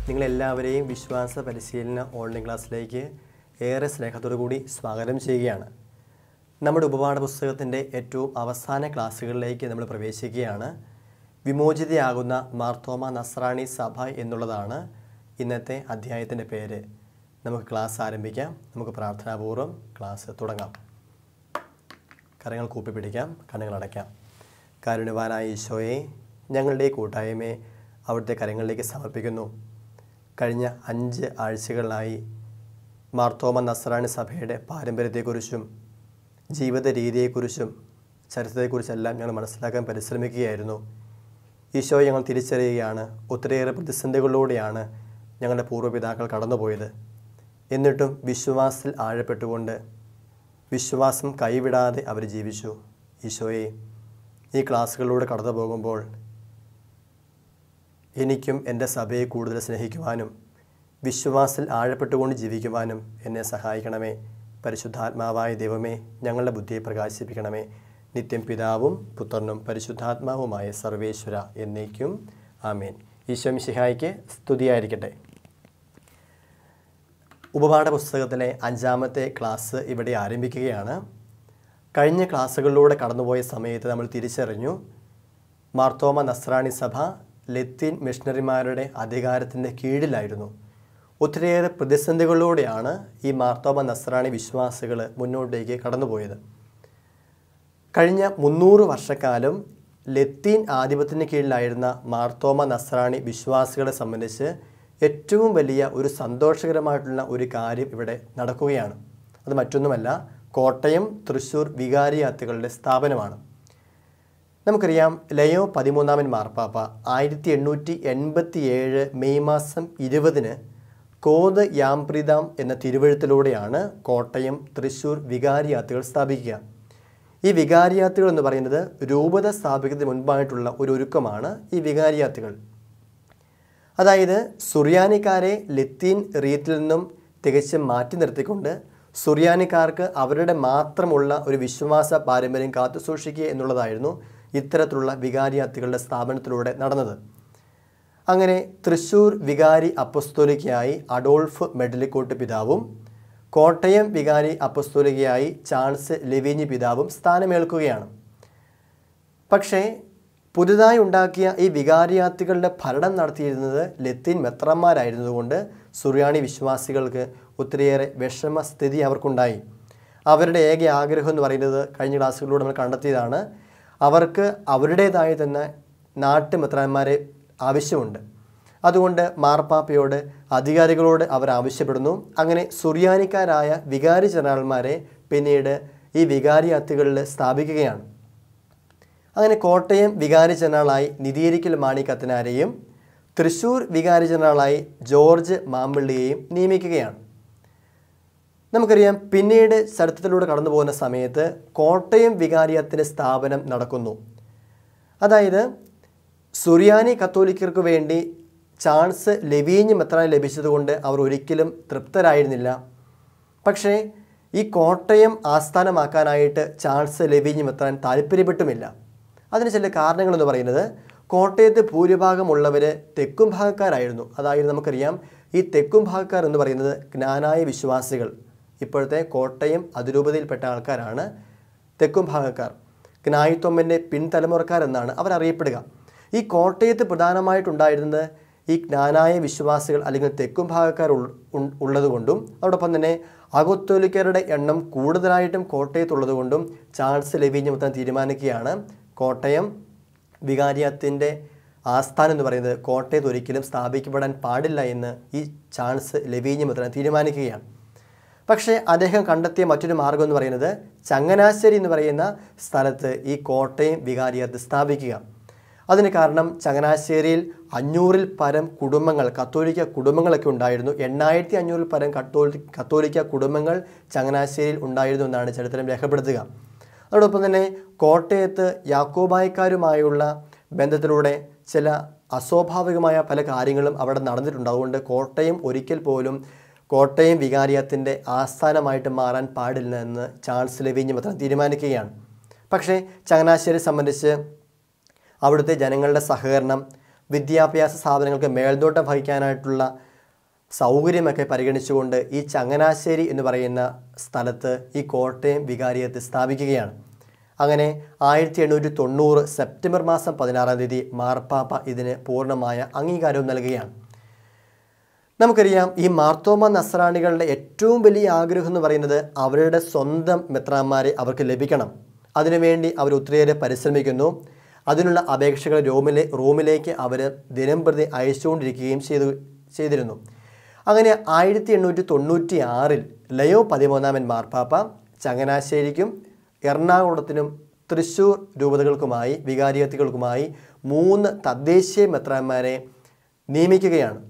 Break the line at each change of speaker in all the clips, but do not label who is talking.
നിങ്ങളെല്ലാവരെയും വിശ്വാസ പരിശീലന ഓൺലൈൻ ക്ലാസ്സിലേക്ക് ഏറെ സ്നേഹത്തോടു കൂടി സ്വാഗതം ചെയ്യുകയാണ് നമ്മുടെ ഉപപാഠ പുസ്തകത്തിൻ്റെ ഏറ്റവും അവസാന ക്ലാസ്സുകളിലേക്ക് നമ്മൾ പ്രവേശിക്കുകയാണ് വിമോചിതയാകുന്ന മാർത്തോമ നസ്രാണി സഭ എന്നുള്ളതാണ് ഇന്നത്തെ അധ്യായത്തിൻ്റെ പേര് നമുക്ക് ക്ലാസ് ആരംഭിക്കാം നമുക്ക് പ്രാർത്ഥനാപൂർവ്വം ക്ലാസ് തുടങ്ങാം കരങ്ങൾ കൂപ്പിപ്പിടിക്കാം കണ്ണുകൾ അടയ്ക്കാം കാരുണ്യവാനായ ഈശോയെ ഞങ്ങളുടെ ഈ കൂട്ടായ്മയെ അവിടുത്തെ കരങ്ങളിലേക്ക് സമർപ്പിക്കുന്നു കഴിഞ്ഞ അഞ്ച് ആഴ്ചകളിലായി മാർത്തോമ നസ്രാണി സഭയുടെ പാരമ്പര്യത്തെക്കുറിച്ചും ജീവിത രീതിയെക്കുറിച്ചും ചരിത്രത്തെക്കുറിച്ചെല്ലാം ഞങ്ങൾ മനസ്സിലാക്കാൻ പരിശ്രമിക്കുകയായിരുന്നു ഈശോ ഞങ്ങൾ തിരിച്ചറിയുകയാണ് ഒത്തിരിയേറെ പ്രതിസന്ധികളിലൂടെയാണ് ഞങ്ങളുടെ പൂർവ്വപിതാക്കൾ കടന്നുപോയത് എന്നിട്ടും വിശ്വാസത്തിൽ ആഴപ്പെട്ടുകൊണ്ട് വിശ്വാസം കൈവിടാതെ അവർ ജീവിച്ചു ഈശോയെ ഈ ക്ലാസ്സുകളിലൂടെ കടന്നു പോകുമ്പോൾ എനിക്കും എൻ്റെ സഭയെ കൂടുതൽ സ്നേഹിക്കുവാനും വിശ്വാസത്തിൽ ആഴപ്പെട്ടുകൊണ്ട് ജീവിക്കുവാനും എന്നെ സഹായിക്കണമേ പരിശുദ്ധാത്മാവായ ദൈവമേ ഞങ്ങളുടെ ബുദ്ധിയെ പ്രകാശിപ്പിക്കണമേ നിത്യം പിതാവും പുത്രനും പരിശുദ്ധാത്മാവുമായ സർവേശ്വര എന്നേക്കും ആമേൻ ഈശോ മിശിഹായ്ക്ക് സ്തുതിയായിരിക്കട്ടെ ഉപപാഠ പുസ്തകത്തിലെ അഞ്ചാമത്തെ ക്ലാസ് ഇവിടെ ആരംഭിക്കുകയാണ് കഴിഞ്ഞ ക്ലാസ്സുകളിലൂടെ കടന്നുപോയ സമയത്ത് നമ്മൾ തിരിച്ചറിഞ്ഞു മാർത്തോമ നസ്രാണി സഭ ലത്തീൻ മിഷണറിമാരുടെ അധികാരത്തിൻ്റെ കീഴിലായിരുന്നു ഒത്തിരിയേറെ പ്രതിസന്ധികളിലൂടെയാണ് ഈ മാർത്തോമ നസ്രാണി വിശ്വാസികൾ മുന്നോട്ടേക്ക് കടന്നുപോയത് കഴിഞ്ഞ മുന്നൂറ് വർഷക്കാലം ലത്തീൻ ആധിപത്യത്തിന് കീഴിലായിരുന്ന മാർത്തോമ നസ്രാണി വിശ്വാസികളെ സംബന്ധിച്ച് ഏറ്റവും വലിയ ഒരു സന്തോഷകരമായിട്ടുള്ള ഒരു കാര്യം ഇവിടെ നടക്കുകയാണ് അത് മറ്റൊന്നുമല്ല കോട്ടയം തൃശ്ശൂർ വികാരിയാത്തുകളുടെ സ്ഥാപനമാണ് നമുക്കറിയാം ലയോ പതിമൂന്നാമൻ മാർപ്പാപ്പ ആയിരത്തി എണ്ണൂറ്റി എൺപത്തി ഏഴ് മെയ് മാസം ഇരുപതിന് കോത് യാംപ്രിതാം എന്ന തിരുവഴുത്തിലൂടെയാണ് കോട്ടയം തൃശ്ശൂർ വികാരിയാത്തുകൾ സ്ഥാപിക്കുക ഈ വികാരിയാത്തുകൾ എന്ന് പറയുന്നത് രൂപത സ്ഥാപിക്കുന്നതിന് മുൻപായിട്ടുള്ള ഒരു ഒരുക്കമാണ് ഈ വികാരിയാത്തുകൾ അതായത് സുറിയാനിക്കാരെ ലത്തീൻ റീത്തിൽ നിന്നും തികച്ചും മാറ്റി നിർത്തിക്കൊണ്ട് സുറിയാനിക്കാർക്ക് അവരുടെ മാത്രമുള്ള ഒരു വിശ്വാസ പാരമ്പര്യം കാത്തു സൂക്ഷിക്കുക എന്നുള്ളതായിരുന്നു ഇത്തരത്തിലുള്ള വികാരിയാത്തുകളുടെ സ്ഥാപനത്തിലൂടെ നടന്നത് അങ്ങനെ തൃശ്ശൂർ വികാരി അപ്പസ്തോലിക്കയായി അഡോൾഫ് മെഡലിക്കോട്ട് പിതാവും കോട്ടയം വികാരി അപ്പസ്തോലികയായി ചാൾസ് ലെവിഞ്ഞി പിതാവും സ്ഥാനമേൽക്കുകയാണ് പക്ഷേ പുതുതായി ഉണ്ടാക്കിയ ഈ വികാരിയാത്തികളുടെ ഭരണം നടത്തിയിരുന്നത് ലത്തീൻ മെത്രന്മാരായിരുന്നതുകൊണ്ട് സുറിയാനി വിശ്വാസികൾക്ക് ഒത്തിരിയേറെ വിഷമ സ്ഥിതി അവർക്കുണ്ടായി അവരുടെ ഏക ആഗ്രഹം എന്ന് പറയുന്നത് കഴിഞ്ഞ ക്ലാസ്സുകളിലൂടെ നമ്മൾ കണ്ടെത്തിയതാണ് അവർക്ക് അവരുടേതായ തന്നെ നാട്ടുമെത്രാന്മാരെ ആവശ്യമുണ്ട് അതുകൊണ്ട് മാർപ്പാപ്പയോട് അധികാരികളോട് അവർ ആവശ്യപ്പെടുന്നു അങ്ങനെ സുറിയാനിക്കാരായ വികാരി ജനറൽമാരെ പിന്നീട് ഈ വികാരിയാത്തുകളിൽ സ്ഥാപിക്കുകയാണ് അങ്ങനെ കോട്ടയം വികാരി ജനറലായി നിതീരിക്കൽ മാണി കത്തനാരെയും തൃശ്ശൂർ വികാരി ജനറലായി ജോർജ് മാമ്പിള്ളിയെയും നിയമിക്കുകയാണ് നമുക്കറിയാം പിന്നീട് ചരിത്രത്തിലൂടെ കടന്നു പോകുന്ന സമയത്ത് കോട്ടയം വികാരിയത്തിൻ്റെ സ്ഥാപനം നടക്കുന്നു അതായത് സുറിയാനി കത്തോലിക്കർക്ക് വേണ്ടി ചാൾസ് ലവീഞ്ഞ് മെത്രാൻ ലഭിച്ചതുകൊണ്ട് അവർ ഒരിക്കലും തൃപ്തരായിരുന്നില്ല പക്ഷേ ഈ കോട്ടയം ആസ്ഥാനമാക്കാനായിട്ട് ചാൾസ് ലവീഞ്ഞ് മെത്രാൻ താല്പര്യപ്പെട്ടുമില്ല അതിന് ചില കാരണങ്ങളെന്ന് പറയുന്നത് കോട്ടയത്ത് ഭൂരിഭാഗമുള്ളവർ തെക്കും ഭാഗക്കാരായിരുന്നു അതായത് നമുക്കറിയാം ഈ തെക്കും ഭാഗക്കാർ എന്ന് പറയുന്നത് ജ്ഞാനായ വിശ്വാസികൾ ഇപ്പോഴത്തെ കോട്ടയം അതിരൂപതയിൽപ്പെട്ട ആൾക്കാരാണ് തെക്കും ഭാഗക്കാർ ജ്ഞായിത്വമ്മൻ്റെ പിൻതലമുറക്കാരെന്നാണ് അവർ അറിയപ്പെടുക ഈ കോട്ടയത്ത് പ്രധാനമായിട്ടുണ്ടായിരുന്നത് ഈ ജ്ഞാനായ വിശ്വാസികൾ അല്ലെങ്കിൽ തെക്കും ഭാഗക്കാർ ഉള്ളതുകൊണ്ടും അതോടൊപ്പം തന്നെ അകത്തോലിക്കരുടെ എണ്ണം കൂടുതലായിട്ടും കോട്ടയത്തുള്ളതുകൊണ്ടും ചാൾസ് ലെവിഞ്ഞ് മൊത്തം തീരുമാനിക്കുകയാണ് കോട്ടയം വികാരിയത്തിൻ്റെ ആസ്ഥാനം എന്ന് പറയുന്നത് കോട്ടയത്ത് ഒരിക്കലും സ്ഥാപിക്കപ്പെടാൻ പാടില്ല എന്ന് ഈ ചാൾസ് ലെവിഞ്ഞ് മുദ്രൻ തീരുമാനിക്കുകയാണ് പക്ഷേ അദ്ദേഹം കണ്ടെത്തിയ മറ്റൊരു മാർഗം എന്ന് പറയുന്നത് ചങ്ങനാശ്ശേരി എന്ന് പറയുന്ന സ്ഥലത്ത് ഈ കോട്ടയം വികാരിയത്ത് സ്ഥാപിക്കുക അതിന് കാരണം ചങ്ങനാശ്ശേരിയിൽ അഞ്ഞൂറിൽ പരം കുടുംബങ്ങൾ കത്തോലിക്ക കുടുംബങ്ങളൊക്കെ ഉണ്ടായിരുന്നു എണ്ണായിരത്തി അഞ്ഞൂറിൽ പരം കത്തോലി കത്തോലിക്ക കുടുംബങ്ങൾ ചങ്ങനാശ്ശേരിയിൽ ഉണ്ടായിരുന്നു എന്നാണ് ചരിത്രം രേഖപ്പെടുത്തുക അതോടൊപ്പം തന്നെ കോട്ടയത്ത് യാക്കോബായക്കാരുമായുള്ള ബന്ധത്തിലൂടെ ചില അസ്വാഭാവികമായ പല കാര്യങ്ങളും അവിടെ നടന്നിട്ടുണ്ട് അതുകൊണ്ട് കോട്ടയം ഒരിക്കൽ പോലും കോട്ടയം വികാരിയത്തിൻ്റെ ആസ്ഥാനമായിട്ട് മാറാൻ പാടില്ല എന്ന് ചാൾസ് ലെവിഞ്ഞ് മാത്രം തീരുമാനിക്കുകയാണ് പക്ഷേ ചങ്ങനാശ്ശേരി സംബന്ധിച്ച് അവിടുത്തെ ജനങ്ങളുടെ സഹകരണം വിദ്യാഭ്യാസ സ്ഥാപനങ്ങൾക്ക് മേൽനോട്ടം വഹിക്കാനായിട്ടുള്ള സൗകര്യമൊക്കെ പരിഗണിച്ചുകൊണ്ട് ഈ ചങ്ങനാശ്ശേരി എന്ന് പറയുന്ന സ്ഥലത്ത് ഈ കോട്ടയം വികാരിയത്ത് സ്ഥാപിക്കുകയാണ് അങ്ങനെ ആയിരത്തി എണ്ണൂറ്റി തൊണ്ണൂറ് സെപ്റ്റംബർ മാസം പതിനാറാം തീയതി മാർപ്പാപ്പ ഇതിന് പൂർണ്ണമായ അംഗീകാരവും നൽകുകയാണ് നമുക്കറിയാം ഈ മാർത്തോമ നസ്രാണികളുടെ ഏറ്റവും വലിയ ആഗ്രഹം എന്ന് പറയുന്നത് അവരുടെ സ്വന്തം മെത്രാന്മാരെ അവർക്ക് ലഭിക്കണം അതിനുവേണ്ടി അവർ ഒത്തിരിയേറെ പരിശ്രമിക്കുന്നു അതിനുള്ള അപേക്ഷകൾ റോമിലെ റോമിലേക്ക് അവർ ദിനം പ്രതി അയച്ചുകൊണ്ടിരിക്കുകയും ചെയ്തു ചെയ്തിരുന്നു അങ്ങനെ ആയിരത്തി എണ്ണൂറ്റി തൊണ്ണൂറ്റി ആറിൽ ലയോ പതിമൂന്നാമൻ മാർപ്പാപ്പ ചങ്ങനാശ്ശേരിക്കും എറണാകുളത്തിനും തൃശ്ശൂർ രൂപതകൾക്കുമായി വികാരിയത്തുകൾക്കുമായി മൂന്ന് തദ്ദേശീയ മെത്രാന്മാരെ നിയമിക്കുകയാണ്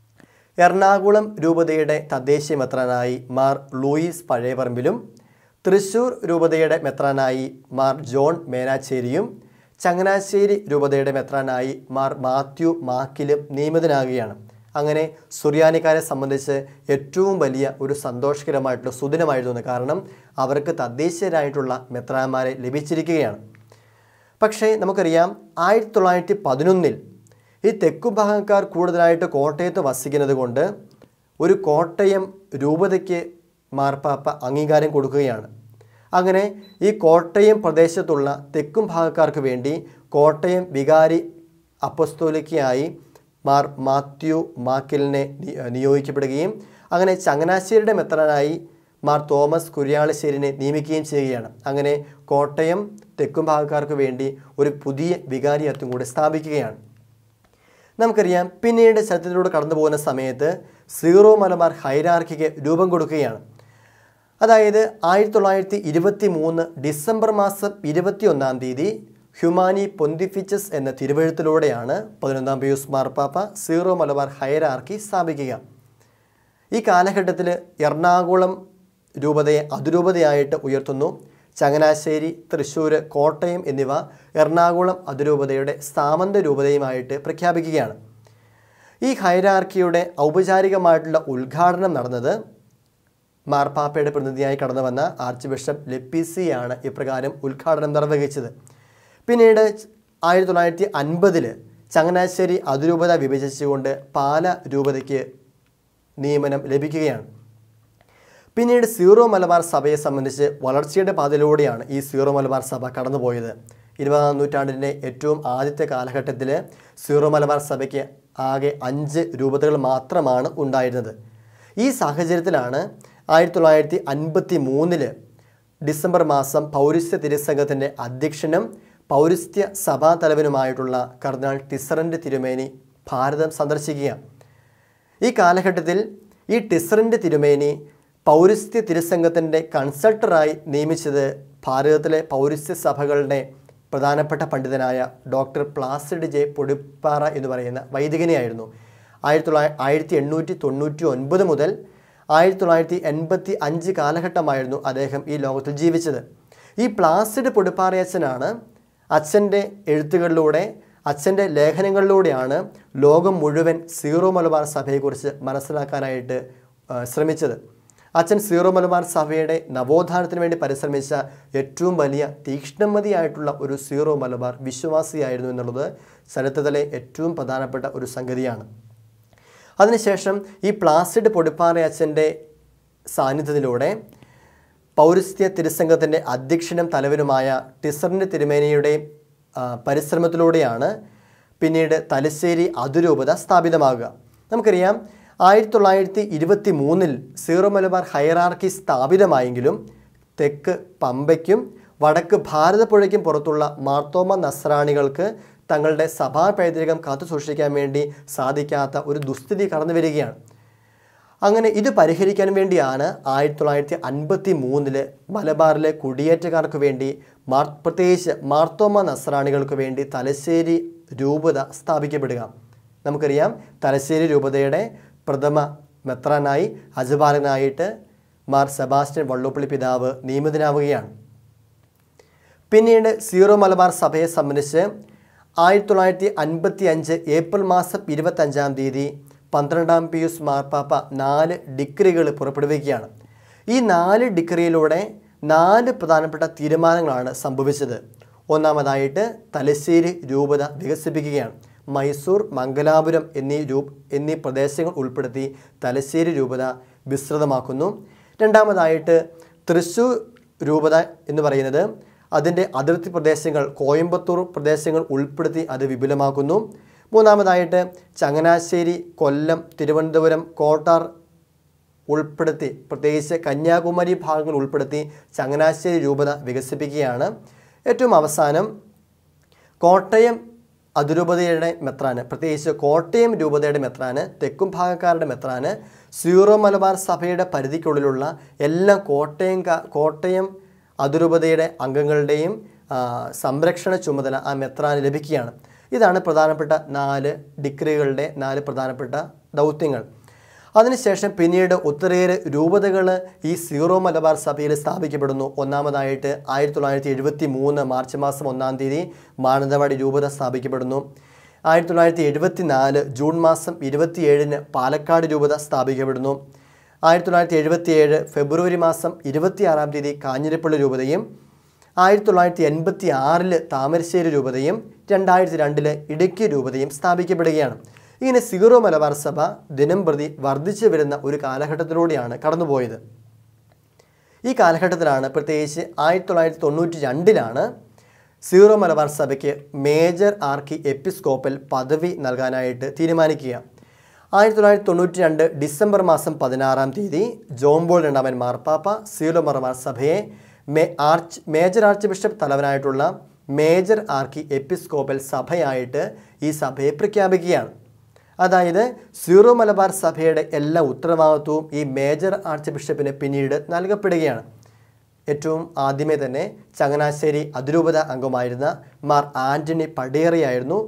എറണാകുളം രൂപതയുടെ തദ്ദേശീയ മെത്രാനായി മാർ ലൂയിസ് പഴയപറമ്പിലും തൃശൂർ രൂപതയുടെ മെത്രാനായി മാർ ജോൺ മേനാച്ചേരിയും ചങ്ങനാശ്ശേരി രൂപതയുടെ മെത്രാനായി മാർ മാത്യു മാക്കിലും നിയമിതനാകുകയാണ് അങ്ങനെ സുറിയാനിക്കാരെ സംബന്ധിച്ച് ഏറ്റവും വലിയ ഒരു സന്തോഷകരമായിട്ടുള്ള സുദിനമായിരുന്നു കാരണം അവർക്ക് തദ്ദേശീയരായിട്ടുള്ള മെത്രാന്മാരെ ലഭിച്ചിരിക്കുകയാണ് പക്ഷേ നമുക്കറിയാം ആയിരത്തി തൊള്ളായിരത്തി പതിനൊന്നിൽ ഈ തെക്കു ഭാഗക്കാർ കൂടുതലായിട്ട് കോട്ടയത്ത് വസിക്കുന്നത് കൊണ്ട് ഒരു കോട്ടയം രൂപതയ്ക്ക് മാർപ്പാപ്പ അംഗീകാരം കൊടുക്കുകയാണ് അങ്ങനെ ഈ കോട്ടയം പ്രദേശത്തുള്ള തെക്കും ഭാഗക്കാർക്ക് വേണ്ടി കോട്ടയം വികാരി അപ്പസ്തോലിക്കയായി മാർ മാത്യു മാക്കിലിനെ നി- നിയോഗിക്കപ്പെടുകയും അങ്ങനെ ചങ്ങനാശ്ശേരിയുടെ മെത്രാനായി മാർ തോമസ് കുര്യാളശ്ശേരിനെ നിയമിക്കുകയും ചെയ്യുകയാണ് അങ്ങനെ കോട്ടയം തെക്കും ഭാഗക്കാർക്ക് വേണ്ടി ഒരു പുതിയ വികാരിയത്വം കൂടി സ്ഥാപിക്കുകയാണ് നമുക്കറിയാം പിന്നീട് ചരിത്രത്തിലൂടെ കടന്നു പോകുന്ന സമയത്ത് സീറോ മലബാർ ഹൈരാർക്കിക്ക് രൂപം കൊടുക്കുകയാണ് അതായത് ആയിരത്തി തൊള്ളായിരത്തി ഇരുപത്തി മൂന്ന് ഡിസംബർ മാസം ഇരുപത്തി ഒന്നാം തീയതി ഹ്യൂമാനി പൊന്തിഫിച്ചസ് എന്ന തിരുവഴുത്തിലൂടെയാണ് പതിനൊന്നാം പിയൂസ് മാർപ്പാപ്പ സീറോ മലബാർ ഹൈരാർക്കി സ്ഥാപിക്കുക ഈ കാലഘട്ടത്തിൽ എറണാകുളം രൂപതയെ അതിരൂപതയായിട്ട് ഉയർത്തുന്നു ചങ്ങനാശ്ശേരി തൃശ്ശൂർ കോട്ടയം എന്നിവ എറണാകുളം അതിരൂപതയുടെ സാമന്ത രൂപതയുമായിട്ട് പ്രഖ്യാപിക്കുകയാണ് ഈ ഹൈരാർക്കിയുടെ ഔപചാരികമായിട്ടുള്ള ഉദ്ഘാടനം നടന്നത് മാർപ്പാപ്പയുടെ പ്രതിനിധിയായി കടന്നു വന്ന ആർച്ച് ബിഷപ്പ് ലെപ്പിസിയാണ് ഇപ്രകാരം ഉദ്ഘാടനം നിർവഹിച്ചത് പിന്നീട് ആയിരത്തി തൊള്ളായിരത്തി അൻപതിൽ ചങ്ങനാശ്ശേരി അതിരൂപത വിഭജിച്ചുകൊണ്ട് പാല രൂപതയ്ക്ക് നിയമനം ലഭിക്കുകയാണ് പിന്നീട് സീറോ മലബാർ സഭയെ സംബന്ധിച്ച് വളർച്ചയുടെ പാതയിലൂടെയാണ് ഈ സീറോ മലബാർ സഭ കടന്നുപോയത് ഇരുപതാം നൂറ്റാണ്ടിൻ്റെ ഏറ്റവും ആദ്യത്തെ കാലഘട്ടത്തിൽ സീറോ മലബാർ സഭയ്ക്ക് ആകെ അഞ്ച് രൂപതകൾ മാത്രമാണ് ഉണ്ടായിരുന്നത് ഈ സാഹചര്യത്തിലാണ് ആയിരത്തി തൊള്ളായിരത്തി അൻപത്തി മൂന്നില് ഡിസംബർ മാസം പൗരസ്ത്യ തിരുസംഘത്തിൻ്റെ അധ്യക്ഷനും പൗരസ്ത്യ സഭാ തലവനുമായിട്ടുള്ള കർദിനാൾ ടിസറൻ്റ് തിരുമേനി ഭാരതം സന്ദർശിക്കുക ഈ കാലഘട്ടത്തിൽ ഈ ടിസറിൻ്റെ തിരുമേനി പൗരസ്ത്യ തിരുസംഘത്തിൻ്റെ കൺസൾട്ടറായി നിയമിച്ചത് ഭാരതത്തിലെ പൗരസ്ത്യ സഭകളുടെ പ്രധാനപ്പെട്ട പണ്ഡിതനായ ഡോക്ടർ പ്ലാസിഡ് ജെ പൊടിപ്പാറ എന്ന് പറയുന്ന വൈദികനെയായിരുന്നു ആയിരത്തി തൊള്ളായിരത്തി ആയിരത്തി എണ്ണൂറ്റി തൊണ്ണൂറ്റി ഒൻപത് മുതൽ ആയിരത്തി തൊള്ളായിരത്തി എൺപത്തി അഞ്ച് കാലഘട്ടമായിരുന്നു അദ്ദേഹം ഈ ലോകത്തിൽ ജീവിച്ചത് ഈ പ്ലാസിഡ് പൊടിപ്പാറയച്ചനാണ് അച്ഛൻ്റെ എഴുത്തുകളിലൂടെ അച്ഛൻ്റെ ലേഖനങ്ങളിലൂടെയാണ് ലോകം മുഴുവൻ സീറോ മലബാർ സഭയെക്കുറിച്ച് മനസ്സിലാക്കാനായിട്ട് ആ, ശ്രമിച്ചത് അച്ഛൻ സീറോ മലബാർ സഭയുടെ നവോത്ഥാനത്തിന് വേണ്ടി പരിശ്രമിച്ച ഏറ്റവും വലിയ തീക്ഷ്ണമതിയായിട്ടുള്ള ഒരു സീറോ മലബാർ വിശ്വാസിയായിരുന്നു എന്നുള്ളത് ചരിത്രത്തിലെ ഏറ്റവും പ്രധാനപ്പെട്ട ഒരു സംഗതിയാണ് അതിനുശേഷം ഈ പ്ലാസിഡ് പൊടിപ്പാറ അച്ഛൻ്റെ സാന്നിധ്യത്തിലൂടെ പൗരസ്ത്യ തിരുസംഘത്തിൻ്റെ അധ്യക്ഷനും തലവനുമായ ടിസറിൻ്റെ തിരുമേനിയുടെ ആ, പരിശ്രമത്തിലൂടെയാണ് പിന്നീട് തലശ്ശേരി അതിരൂപത സ്ഥാപിതമാകുക നമുക്കറിയാം ആയിരത്തി തൊള്ളായിരത്തി ഇരുപത്തി മൂന്നിൽ സീറോ മലബാർ ഹൈറാർക്കി സ്ഥാപിതമായെങ്കിലും തെക്ക് പമ്പയ്ക്കും വടക്ക് ഭാരതപ്പുഴയ്ക്കും പുറത്തുള്ള മാർത്തോമ നസ്രാണികൾക്ക് തങ്ങളുടെ സഭാ പൈതൃകം കാത്തു സൂക്ഷിക്കാൻ വേണ്ടി സാധിക്കാത്ത ഒരു ദുസ്ഥിതി കടന്നു വരികയാണ് അങ്ങനെ ഇത് പരിഹരിക്കാൻ വേണ്ടിയാണ് ആയിരത്തി തൊള്ളായിരത്തി അൻപത്തി മൂന്നില് മലബാറിലെ കുടിയേറ്റക്കാർക്ക് വേണ്ടി മാർ പ്രത്യേകിച്ച് മാർത്തോമ നസ്രാണികൾക്ക് വേണ്ടി തലശ്ശേരി രൂപത സ്ഥാപിക്കപ്പെടുക നമുക്കറിയാം തലശ്ശേരി രൂപതയുടെ പ്രഥമ മെത്രാനായി അജപാലനായിട്ട് മാർ സെബാസ്റ്റ്യൻ വള്ളോപ്പള്ളി പിതാവ് നിയമിതനാവുകയാണ് പിന്നീട് സീറോ മലബാർ സഭയെ സംബന്ധിച്ച് ആയിരത്തി തൊള്ളായിരത്തി അൻപത്തി അഞ്ച് ഏപ്രിൽ മാസം ഇരുപത്തഞ്ചാം തീയതി പന്ത്രണ്ടാം പിയൂസ് മാർപ്പാപ്പ നാല് ഡിഗ്രികൾ പുറപ്പെടുവിക്കുകയാണ് ഈ നാല് ഡിഗ്രിയിലൂടെ നാല് പ്രധാനപ്പെട്ട തീരുമാനങ്ങളാണ് സംഭവിച്ചത് ഒന്നാമതായിട്ട് തലശ്ശേരി രൂപത വികസിപ്പിക്കുകയാണ് മൈസൂർ മംഗലാപുരം എന്നീ രൂ എന്നീ പ്രദേശങ്ങൾ ഉൾപ്പെടുത്തി തലശ്ശേരി രൂപത വിസ്തൃതമാക്കുന്നു രണ്ടാമതായിട്ട് തൃശ്ശൂർ രൂപത എന്ന് പറയുന്നത് അതിൻ്റെ അതിർത്തി പ്രദേശങ്ങൾ കോയമ്പത്തൂർ പ്രദേശങ്ങൾ ഉൾപ്പെടുത്തി അത് വിപുലമാക്കുന്നു മൂന്നാമതായിട്ട് ചങ്ങനാശ്ശേരി കൊല്ലം തിരുവനന്തപുരം കോട്ടാർ ഉൾപ്പെടുത്തി പ്രത്യേകിച്ച് കന്യാകുമാരി ഭാഗങ്ങൾ ഉൾപ്പെടുത്തി ചങ്ങനാശ്ശേരി രൂപത വികസിപ്പിക്കുകയാണ് ഏറ്റവും അവസാനം കോട്ടയം അതിരൂപതയുടെ മെത്രാന് പ്രത്യേകിച്ച് കോട്ടയം രൂപതയുടെ മെത്രാന് തെക്കും ഭാഗക്കാരുടെ മെത്രാന് സീറോ മലബാർ സഭയുടെ പരിധിക്കുള്ളിലുള്ള എല്ലാ കോട്ടയം കാ- കോട്ടയം അതിരൂപതയുടെ അംഗങ്ങളുടെയും ആ, സംരക്ഷണ ചുമതല ആ മെത്രാന് ലഭിക്കുകയാണ് ഇതാണ് പ്രധാനപ്പെട്ട നാല് ഡിഗ്രികളുടെ നാല് പ്രധാനപ്പെട്ട ദൗത്യങ്ങൾ അതിനുശേഷം പിന്നീട് ഒത്തിരിയേറെ രൂപതകൾ ഈ സീറോ മലബാർ സഭയിൽ സ്ഥാപിക്കപ്പെടുന്നു ഒന്നാമതായിട്ട് ആയിരത്തി തൊള്ളായിരത്തി എഴുപത്തി മൂന്ന് മാർച്ച് മാസം ഒന്നാം തീയതി മാനന്തവാടി രൂപത സ്ഥാപിക്കപ്പെടുന്നു ആയിരത്തി തൊള്ളായിരത്തി എഴുപത്തി നാല് ജൂൺ മാസം ഇരുപത്തിയേഴിന് പാലക്കാട് രൂപത സ്ഥാപിക്കപ്പെടുന്നു ആയിരത്തി തൊള്ളായിരത്തി എഴുപത്തി ഏഴ് ഫെബ്രുവരി മാസം ഇരുപത്തിയാറാം തീയതി കാഞ്ഞിരപ്പള്ളി രൂപതയും ആയിരത്തി തൊള്ളായിരത്തി എൺപത്തി ആറില് താമരശ്ശേരി രൂപതയും രണ്ടായിരത്തി രണ്ടില് ഇടുക്കി രൂപതയും സ്ഥാപിക്കപ്പെടുകയാണ് ഇങ്ങനെ സീറോ മലബാർ സഭ ദിനം പ്രതി വർദ്ധിച്ചു വരുന്ന ഒരു കാലഘട്ടത്തിലൂടെയാണ് കടന്നുപോയത് ഈ കാലഘട്ടത്തിലാണ് പ്രത്യേകിച്ച് ആയിരത്തി തൊള്ളായിരത്തി തൊണ്ണൂറ്റി രണ്ടിലാണ് സീറോ മലബാർ സഭയ്ക്ക് മേജർ ആർക്കി എപ്പിസ്കോപ്പൽ പദവി നൽകാനായിട്ട് തീരുമാനിക്കുക ആയിരത്തി തൊള്ളായിരത്തി തൊണ്ണൂറ്റി രണ്ട് ഡിസംബർ മാസം പതിനാറാം തീയതി ജോംബോൾ രണ്ടാമൻ മാർപ്പാപ്പ സീറോ മലബാർ സഭയെ മേ ആർച്ച് മേജർ ആർച്ച് ബിഷപ്പ് തലവനായിട്ടുള്ള മേജർ ആർക്കി എപ്പിസ്കോപ്പൽ സഭയായിട്ട് ഈ സഭയെ പ്രഖ്യാപിക്കുകയാണ് അതായത് സീറോ മലബാർ സഭയുടെ എല്ലാ ഉത്തരവാദിത്വവും ഈ മേജർ ആർച്ച് ബിഷപ്പിന് പിന്നീട് നൽകപ്പെടുകയാണ് ഏറ്റവും ആദ്യമേ തന്നെ ചങ്ങനാശ്ശേരി അതിരൂപത അംഗമായിരുന്ന മാർ ആൻ്റണി പടിയറിയായിരുന്നു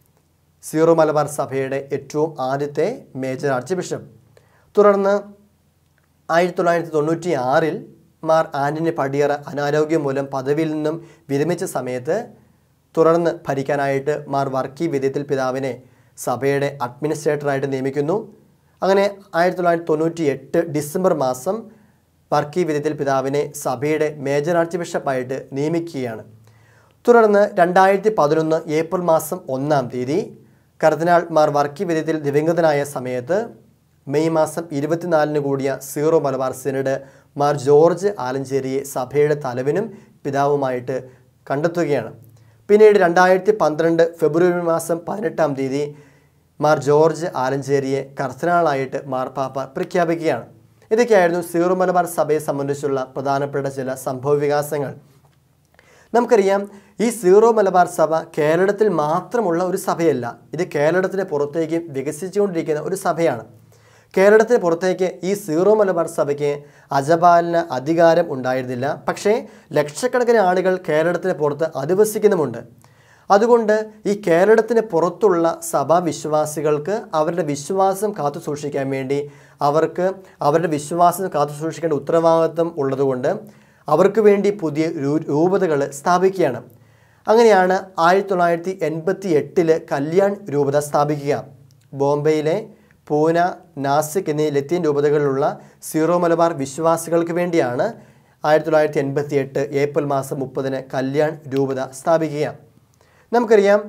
സീറോ മലബാർ സഭയുടെ ഏറ്റവും ആദ്യത്തെ മേജർ ആർച്ച് ബിഷപ്പ് തുടർന്ന് ആയിരത്തി തൊള്ളായിരത്തി തൊണ്ണൂറ്റി ആറിൽ മാർ ആൻ്റണി പടിയറ അനാരോഗ്യം മൂലം പദവിയിൽ നിന്നും വിരമിച്ച സമയത്ത് തുടർന്ന് ഭരിക്കാനായിട്ട് മാർ വർക്കി വിദ്യത്തിൽ പിതാവിനെ സഭയുടെ അഡ്മിനിസ്ട്രേറ്ററായിട്ട് നിയമിക്കുന്നു അങ്ങനെ ആയിരത്തി തൊള്ളായിരത്തി തൊണ്ണൂറ്റി എട്ട് ഡിസംബർ മാസം വർക്കി വിദ്യത്തിൽ പിതാവിനെ സഭയുടെ മേജർ ആർച്ച് ബിഷപ്പായിട്ട് നിയമിക്കുകയാണ് തുടർന്ന് രണ്ടായിരത്തി പതിനൊന്ന് ഏപ്രിൽ മാസം ഒന്നാം തീയതി കർദിനാൾ മാർ വർക്കി വിദ്യത്തിൽ ദിവംഗതനായ സമയത്ത് മെയ് മാസം ഇരുപത്തിനാലിന് കൂടിയ Syro Malabar synod Mar George ആലഞ്ചേരിയെ സഭയുടെ തലവനും പിതാവുമായിട്ട് കണ്ടെത്തുകയാണ് പിന്നീട് രണ്ടായിരത്തി പന്ത്രണ്ട് ഫെബ്രുവരി മാസം പതിനെട്ടാം തീയതി മാർ ജോർജ് ആലഞ്ചേരിയെ കർദിനാളായിട്ട് മാർപ്പാപ്പ പ്രഖ്യാപിക്കുകയാണ് ഇതൊക്കെയായിരുന്നു സീറോ മലബാർ സഭയെ സംബന്ധിച്ചുള്ള പ്രധാനപ്പെട്ട ചില സംഭവ വികാസങ്ങൾ നമുക്കറിയാം ഈ സീറോ മലബാർ സഭ കേരളത്തിൽ മാത്രമുള്ള ഒരു സഭയല്ല ഇത് കേരളത്തിന് പുറത്തേക്ക് വികസിച്ചുകൊണ്ടിരിക്കുന്ന ഒരു സഭയാണ് കേരളത്തിന് പുറത്തേക്ക് ഈ സീറോ മലബാർ സഭയ്ക്ക് അജപാലന അധികാരം ഉണ്ടായിരുന്നില്ല പക്ഷേ ലക്ഷക്കണക്കിന് ആളുകൾ കേരളത്തിന് പുറത്ത് അധിവസിക്കുന്നുമുണ്ട് അതുകൊണ്ട് ഈ കേരളത്തിന് പുറത്തുള്ള സഭാ വിശ്വാസികൾക്ക് അവരുടെ വിശ്വാസം കാത്തു സൂക്ഷിക്കാൻ വേണ്ടി അവർക്ക് അവരുടെ വിശ്വാസം കാത്തു സൂക്ഷിക്കേണ്ട ഉത്തരവാദിത്വം ഉള്ളതുകൊണ്ട് അവർക്ക് വേണ്ടി പുതിയ രൂ- രൂപതകൾ സ്ഥാപിക്കുകയാണ് അങ്ങനെയാണ് ആയിരത്തി തൊള്ളായിരത്തി എൺപത്തി എട്ടില് കല്യാൺ രൂപത സ്ഥാപിക്കുക ബോംബെയിലെ പൂന നാസിക് എന്നീ ലത്തീൻ രൂപതകളിലുള്ള സീറോ മലബാർ വിശ്വാസികൾക്ക് വേണ്ടിയാണ് ആയിരത്തി തൊള്ളായിരത്തി എൺപത്തി എട്ട് ഏപ്രിൽ മാസം മുപ്പതിന് കല്യാൺ രൂപത സ്ഥാപിക്കുക നമുക്കറിയാം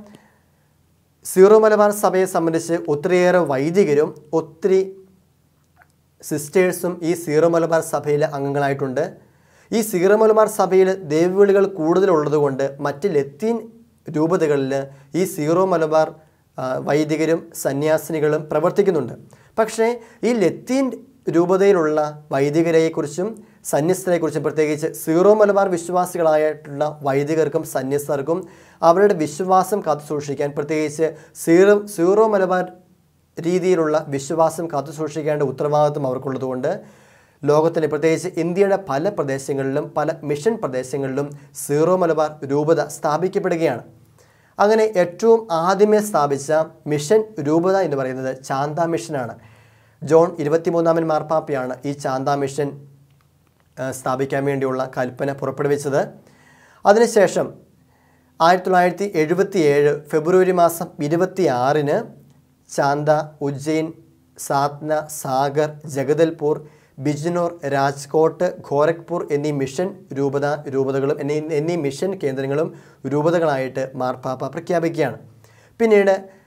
സീറോ മലബാർ സഭയെ സംബന്ധിച്ച് ഒത്തിരിയേറെ വൈദികരും ഒത്തിരി സിസ്റ്റേഴ്സും ഈ സീറോ മലബാർ സഭയിലെ അംഗങ്ങളായിട്ടുണ്ട് ഈ സീറോ മലബാർ സഭയിൽ ദേവവിളികൾ കൂടുതലുള്ളതുകൊണ്ട് മറ്റ് ലത്തീൻ രൂപതകളിൽ ഈ സീറോ മലബാർ ആ, വൈദികരും സന്യാസിനികളും പ്രവർത്തിക്കുന്നുണ്ട് പക്ഷേ ഈ ലത്തീൻ രൂപതയിലുള്ള വൈദികരെക്കുറിച്ചും സന്യസ്തരെക്കുറിച്ചും പ്രത്യേകിച്ച് സീറോ മലബാർ വിശ്വാസികളായിട്ടുള്ള വൈദികർക്കും സന്യസ്തർക്കും അവരുടെ വിശ്വാസം കാത്തു സൂക്ഷിക്കാൻ പ്രത്യേകിച്ച് സീറോ സീറോ മലബാർ രീതിയിലുള്ള വിശ്വാസം കാത്തു സൂക്ഷിക്കേണ്ട ഉത്തരവാദിത്വം അവർക്കുള്ളതുകൊണ്ട് ലോകത്തിലെ പ്രത്യേകിച്ച് ഇന്ത്യയുടെ പല പ്രദേശങ്ങളിലും പല മിഷൻ പ്രദേശങ്ങളിലും സീറോ മലബാർ രൂപത സ്ഥാപിക്കപ്പെടുകയാണ് അങ്ങനെ ഏറ്റവും ആദ്യമേ സ്ഥാപിച്ച മിഷൻ രൂപത എന്ന് പറയുന്നത് ചാന്ത മിഷനാണ് ജോൺ ഇരുപത്തിമൂന്നാമൻ മാർപ്പാപ്പയാണ് ഈ ചാന്ത മിഷൻ ആ, സ്ഥാപിക്കാൻ വേണ്ടിയുള്ള കൽപ്പന പുറപ്പെടുവിച്ചത് അതിനുശേഷം ആയിരത്തി തൊള്ളായിരത്തി എഴുപത്തി ഏഴ് ഫെബ്രുവരി മാസം ഇരുപത്തി ആറിന് ചാന്ത ഉജ്ജയിൻ സാത്ന സാഗർ ജഗദൽപൂർ ബിജ്നോർ രാജ്കോട്ട് ഗോരഖ്പൂർ എന്നീ മിഷൻ രൂപത രൂപതകളും എന്നീ എന്നീ മിഷൻ കേന്ദ്രങ്ങളും രൂപതകളായിട്ട് മാർപ്പാപ്പ പ്രഖ്യാപിക്കുകയാണ് പിന്നീട്